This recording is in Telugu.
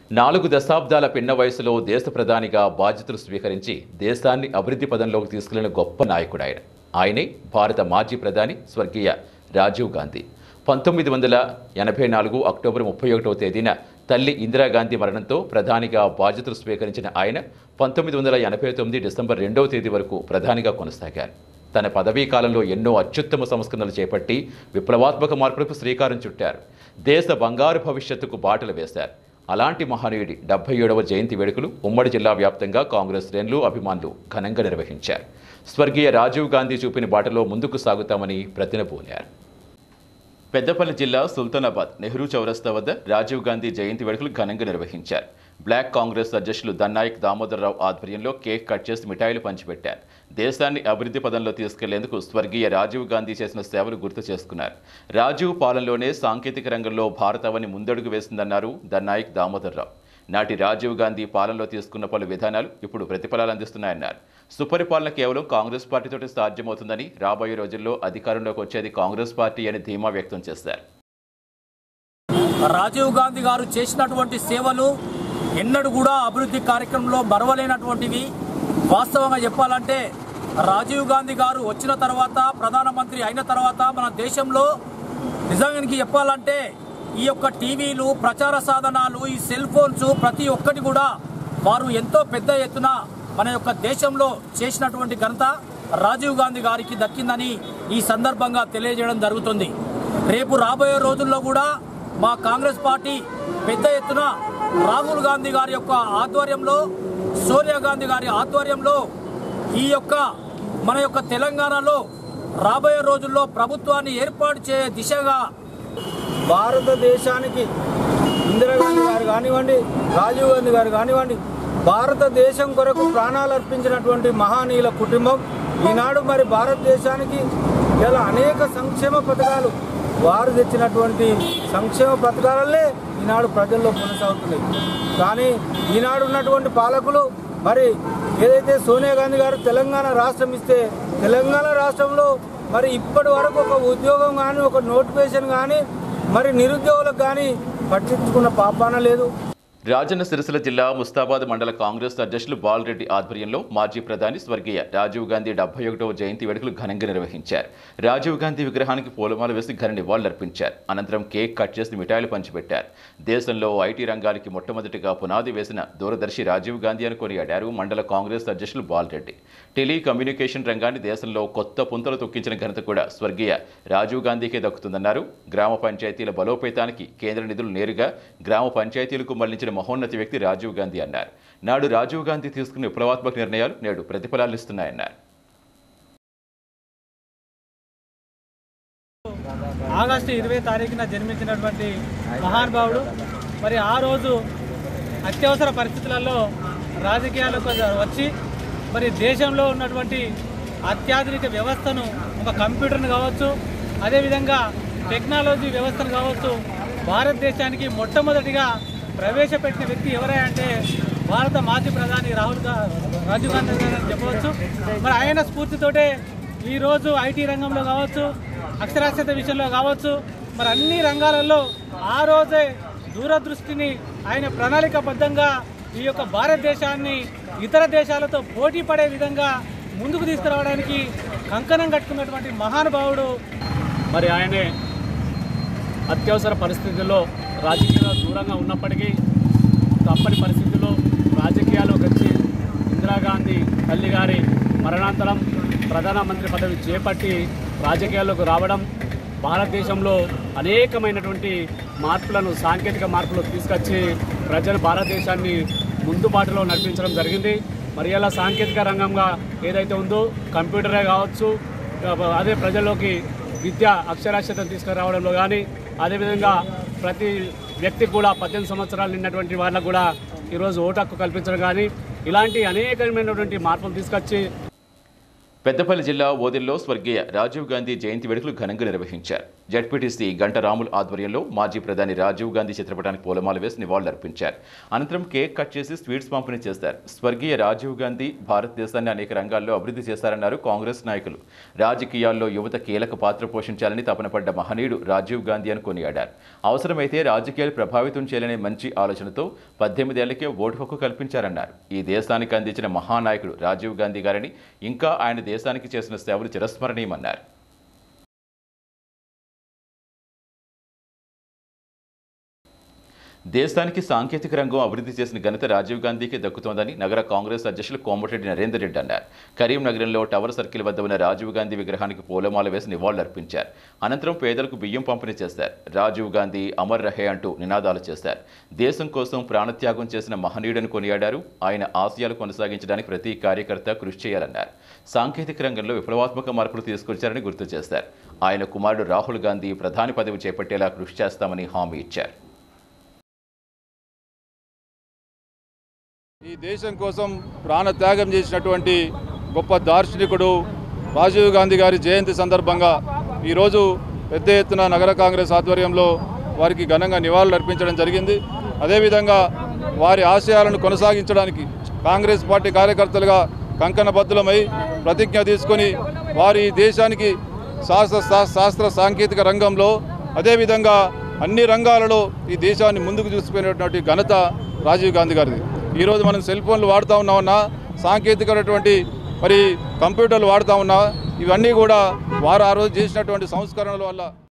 నాలుగు దశాబ్దాల పిన్న వయసులో దేశ ప్రధానిగా బాధ్యతలు స్వీకరించి దేశాన్ని అభివృద్ధి పదంలోకి తీసుకెళ్లిన గొప్ప నాయకుడు ఆయన ఆయనే భారత మాజీ ప్రధాని స్వర్గీయ రాజీవ్ గాంధీ పంతొమ్మిది వందల ఎనభై నాలుగు అక్టోబర్ ముప్పై ఒకటవ తేదీన తల్లి ఇందిరాగాంధీ మరణంతో ప్రధానిగా బాధ్యతలు స్వీకరించిన ఆయన పంతొమ్మిది వందల ఎనభై తొమ్మిది డిసెంబర్ రెండవ తేదీ వరకు ప్రధానిగా కొనసాగారు తన పదవీ కాలంలో ఎన్నో అత్యుత్తమ సంస్కరణలు చేపట్టి విప్లవాత్మక మార్పులకు శ్రీకారం చుట్టారు దేశ బంగారు భవిష్యత్తుకు బాటలు వేశారు అలాంటి మహనీయుడి డెబ్బై ఏడవ జయంతి వేడుకలు ఉమ్మడి జిల్లా వ్యాప్తంగా కాంగ్రెస్ శ్రేణులు అభిమానులు ఘనంగా నిర్వహించారు స్వర్గీయ రాజీవ్ గాంధీ చూపిన బాటలో ముందుకు సాగుతామని ప్రతినబూనారు పెద్దపల్లి జిల్లా సుల్తానాబాద్ నెహ్రూ చౌరస్తా వద్ద రాజీవ్ గాంధీ జయంతి వేడుకలు ఘనంగా నిర్వహించారు బ్లాక్ కాంగ్రెస్ అధ్యక్షులు దన్నాయక్ దామోదరరావు ఆధ్వర్యంలో కేక్ కట్ చేసి మిఠాయిలు పంచిపెట్టారు దేశాన్ని అభివృద్ధి పదంలో తీసుకెళ్లేందుకు స్వర్గీయ రాజీవ్ గాంధీ చేసిన సేవలు గుర్తు చేసుకున్నారు రాజీవ్ పాలనలోనే సాంకేతిక రంగంలో భారతావని ముందడుగు వేసిందన్నారు దన్నాయక్ దామోదరరావు నాటి రాజీవ్ గాంధీ పాలనలో తీసుకున్న పలు విధానాలు ఇప్పుడు ప్రతిఫలాలు అందిస్తున్నాయన్నారు సుపరిపాలన కేవలం కాంగ్రెస్ పార్టీతోటి సాధ్యమవుతుందని రాబోయే రోజుల్లో అధికారంలోకి వచ్చేది కాంగ్రెస్ పార్టీ అని ధీమా వ్యక్తం చేశారు రాజీవ్ గాంధీ గారు చేసినటువంటి సేవలు ఎన్నడూ కూడా అభివృద్ధి కార్యక్రమంలో మరవలేనటువంటివి వాస్తవంగా చెప్పాలంటే రాజీవ్ గాంధీ గారు వచ్చిన తర్వాత ప్రధానమంత్రి అయిన తర్వాత మన దేశంలో నిజానికి చెప్పాలంటే ఈ యొక్క టీవీలు ప్రచార సాధనాలు ఈ సెల్ ఫోన్స్ ప్రతి ఒక్కటి కూడా వారు ఎంతో పెద్ద ఎత్తున మన యొక్క దేశంలో చేసినటువంటి ఘనత రాజీవ్ గాంధీ గారికి దక్కిందని ఈ సందర్భంగా తెలియజేయడం జరుగుతుంది రేపు రాబోయే రోజుల్లో కూడా మా కాంగ్రెస్ పార్టీ పెద్ద ఎత్తున రాహుల్ గాంధీ గారి యొక్క ఆధ్వర్యంలో సోనియా గాంధీ గారి ఆధ్వర్యంలో ఈ యొక్క మన యొక్క తెలంగాణలో రాబోయే రోజుల్లో ప్రభుత్వాన్ని ఏర్పాటు చేయ దిశగా భారతదేశానికి ఇందిరాగాంధీ గారు కానివ్వండి రాజీవ్ గాంధీ గారు కానివ్వండి భారతదేశం కొరకు ప్రాణాలు అర్పించినటువంటి మహానీయుల కుటుంబం ఈనాడు మరి భారతదేశానికి ఇలా అనేక సంక్షేమ పథకాలు వారు తెచ్చినటువంటి సంక్షేమ పథకాలనే ఈనాడు ప్రజల్లో కొనసాగుతున్నాయి కానీ ఈనాడు ఉన్నటువంటి పాలకులు మరి ఏదైతే సోనియా గాంధీ గారు తెలంగాణ రాష్ట్రం ఇస్తే తెలంగాణ రాష్ట్రంలో మరి ఇప్పటి వరకు ఒక ఉద్యోగం కానీ ఒక నోటిఫికేషన్ కానీ మరి నిరుద్యోగులకు కానీ పట్టించుకున్న పాపాన లేదు రాజన్న సిరిసిల్ల జిల్లా ముస్తాబాద్ మండల కాంగ్రెస్ అధ్యక్షులు బాలరెడ్డి ఆధ్వర్యంలో మాజీ ప్రధాని స్వర్గీయ రాజీవ్ గాంధీ డెబ్బై ఒకటవ జయంతి వేడుకలు ఘనంగా నిర్వహించారు రాజీవ్ గాంధీ విగ్రహానికి పూలమాల వేసి ఘన నివాళులర్పించారు అనంతరం కేక్ కట్ చేసి మిఠాయిలు పంచిపెట్టారు దేశంలో ఐటీ రంగానికి మొట్టమొదటిగా పునాది వేసిన దూరదర్శి రాజీవ్ గాంధీ అని కొనియాడారు మండల కాంగ్రెస్ అధ్యక్షులు బాలరెడ్డి టెలికమ్యూనికేషన్ రంగాన్ని దేశంలో కొత్త పుంతలు తొక్కించిన ఘనత కూడా స్వర్గీయ రాజీవ్ గాంధీకే దక్కుతుందన్నారు గ్రామ పంచాయతీల బలోపేతానికి కేంద్ర నిధులు నేరుగా గ్రామ పంచాయతీలకు మళ్లించిన మహోన్నత వ్యక్తి రాజీవ్ గాంధీ అన్నారు నాడు రాజీవ్ గాంధీ తీసుకున్న విప్లవాత్మక నిర్ణయాలు నేడు ప్రతిఫలాలు ఇస్తున్నాయన్నారు ఆగస్టు ఇరవై తారీఖున జన్మించినటువంటి మహానుభావుడు మరి ఆ రోజు అత్యవసర పరిస్థితులలో రాజకీయాలకు వచ్చి మరి దేశంలో ఉన్నటువంటి అత్యాధునిక వ్యవస్థను ఒక కంప్యూటర్ను కావచ్చు అదేవిధంగా టెక్నాలజీ వ్యవస్థను కావచ్చు భారతదేశానికి మొట్టమొదటిగా ప్రవేశపెట్టిన వ్యక్తి ఎవరై అంటే భారత మాజీ ప్రధాని రాహుల్ గా రాజీవ్ గాంధీ గారు అని చెప్పవచ్చు మరి ఆయన స్ఫూర్తితోటే ఈరోజు ఐటీ రంగంలో కావచ్చు అక్షరాస్యత విషయంలో కావచ్చు మరి అన్ని రంగాలలో ఆ రోజే దూరదృష్టిని ఆయన ప్రణాళికాబద్ధంగా ఈ యొక్క భారతదేశాన్ని ఇతర దేశాలతో పోటీ పడే విధంగా ముందుకు తీసుకురావడానికి కంకణం కట్టుకున్నటువంటి మహానుభావుడు మరి ఆయనే అత్యవసర పరిస్థితుల్లో రాజకీయాల్లో దూరంగా ఉన్నప్పటికీ తప్పని పరిస్థితుల్లో రాజకీయాల్లోకి వచ్చి ఇందిరాగాంధీ తల్లి గారి మరణాంతరం ప్రధానమంత్రి పదవి చేపట్టి రాజకీయాల్లోకి రావడం భారతదేశంలో అనేకమైనటువంటి మార్పులను సాంకేతిక మార్పులు తీసుకొచ్చి ప్రజలు భారతదేశాన్ని ముందు బాటలో నడిపించడం జరిగింది మరి ఇలా సాంకేతిక రంగంగా ఏదైతే ఉందో కంప్యూటరే కావచ్చు అదే ప్రజల్లోకి విద్య అక్షరాస్యతను తీసుకురావడంలో కానీ అదేవిధంగా ప్రతి వ్యక్తికి కూడా పద్దెనిమిది సంవత్సరాలు నిన్నటువంటి వాళ్ళకు కూడా ఈరోజు ఓటు హక్కు కల్పించడం కానీ ఇలాంటి అనేకమైనటువంటి మార్పులు తీసుకొచ్చి పెద్దపల్లి జిల్లా ఓదెల్లో స్వర్గీయ రాజీవ్ గాంధీ జయంతి వేడుకలు ఘనంగా నిర్వహించారు జడ్పీటీసీ గంట రాముల్ ఆధ్వర్యంలో మాజీ ప్రధాని రాజీవ్ గాంధీ చిత్రపటానికి పూలమాల వేసి నివాళులర్పించారు అనంతరం కేక్ కట్ చేసి స్వీట్స్ పంపిణీ చేశారు స్వర్గీయ రాజీవ్ గాంధీ భారతదేశాన్ని అనేక రంగాల్లో అభివృద్ధి చేశారన్నారు కాంగ్రెస్ నాయకులు రాజకీయాల్లో యువత కీలక పాత్ర పోషించాలని తపన పడ్డ మహనీయుడు రాజీవ్ గాంధీ అని కొనియాడారు అవసరమైతే రాజకీయాలు ప్రభావితం చేయాలనే మంచి ఆలోచనతో పద్దెనిమిదేళ్లకే ఓటు హక్కు కల్పించారన్నారు ఈ దేశానికి అందించిన మహానాయకుడు రాజీవ్ గాంధీ గారని ఇంకా ఆయన దేశానికి చేసిన సేవలు చిరస్మరణీయమన్నారు దేశానికి సాంకేతిక రంగం అభివృద్ధి చేసిన ఘనత రాజీవ్ గాంధీకి దక్కుతోందని నగర కాంగ్రెస్ అధ్యక్షులు కోమటిరెడ్డి నరేందర్ రెడ్డి అన్నారు కరీంనగరంలో టవర్ సర్కిల్ వద్ద ఉన్న రాజీవ్ గాంధీ విగ్రహానికి పూలమాల వేసి నివాళులర్పించారు అనంతరం పేదలకు బియ్యం పంపిణీ చేశారు రాజీవ్ గాంధీ అమర్ రహే అంటూ నినాదాలు చేశారు దేశం కోసం ప్రాణత్యాగం చేసిన మహనీయుడని కొనియాడారు ఆయన ఆశయాలు కొనసాగించడానికి ప్రతి కార్యకర్త కృషి చేయాలన్నారు సాంకేతిక రంగంలో విప్లవాత్మక మార్పులు తీసుకొచ్చారని గుర్తు చేశారు ఆయన కుమారుడు రాహుల్ గాంధీ ప్రధాని పదవి చేపట్టేలా కృషి చేస్తామని హామీ ఇచ్చారు ఈ దేశం కోసం ప్రాణత్యాగం చేసినటువంటి గొప్ప దార్శనికుడు రాజీవ్ గాంధీ గారి జయంతి సందర్భంగా ఈరోజు పెద్ద ఎత్తున నగర కాంగ్రెస్ ఆధ్వర్యంలో వారికి ఘనంగా నివాళులు అర్పించడం జరిగింది అదేవిధంగా వారి ఆశయాలను కొనసాగించడానికి కాంగ్రెస్ పార్టీ కార్యకర్తలుగా కంకణబద్ధులమై ప్రతిజ్ఞ తీసుకొని వారి ఈ దేశానికి శాస్త్ర శా- శాస్త్ర సాంకేతిక రంగంలో అదేవిధంగా అన్ని రంగాలలో ఈ దేశాన్ని ముందుకు చూసిపోయినటువంటి ఘనత రాజీవ్ గాంధీ గారిది ఈరోజు మనం సెల్ ఫోన్లు వాడుతూ ఉన్నామన్నా సాంకేతికమైనటువంటి మరి కంప్యూటర్లు వాడుతూ ఉన్నా ఇవన్నీ కూడా వారు ఆ రోజు చేసినటువంటి సంస్కరణల వల్ల